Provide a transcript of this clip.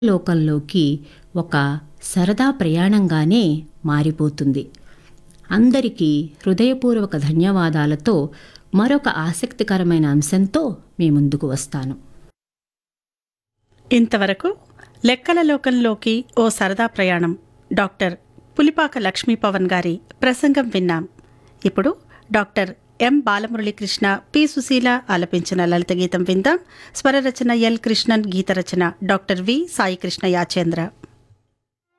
లోకంలోకి ఒక సరదా ప్రయాణంగానే మారిపోతుంది అందరికీ హృదయపూర్వక ధన్యవాదాలతో మరొక ఆసక్తికరమైన అంశంతో మీ ముందుకు వస్తాను ఇంతవరకు లెక్కల లోకంలోకి ఓ సరదా ప్రయాణం డాక్టర్ పులిపాక లక్ష్మీ పవన్ గారి ప్రసంగం విన్నాం ఇప్పుడు doctor M Balamuralikrishna P Susheela ఆలపించిన లలిత గీతం విందాం స్వరరచన ఎల్ కృష్ణన్ గీత రచన డాక్టర్ వి సాయి కృష్ణ యాచేంద్ర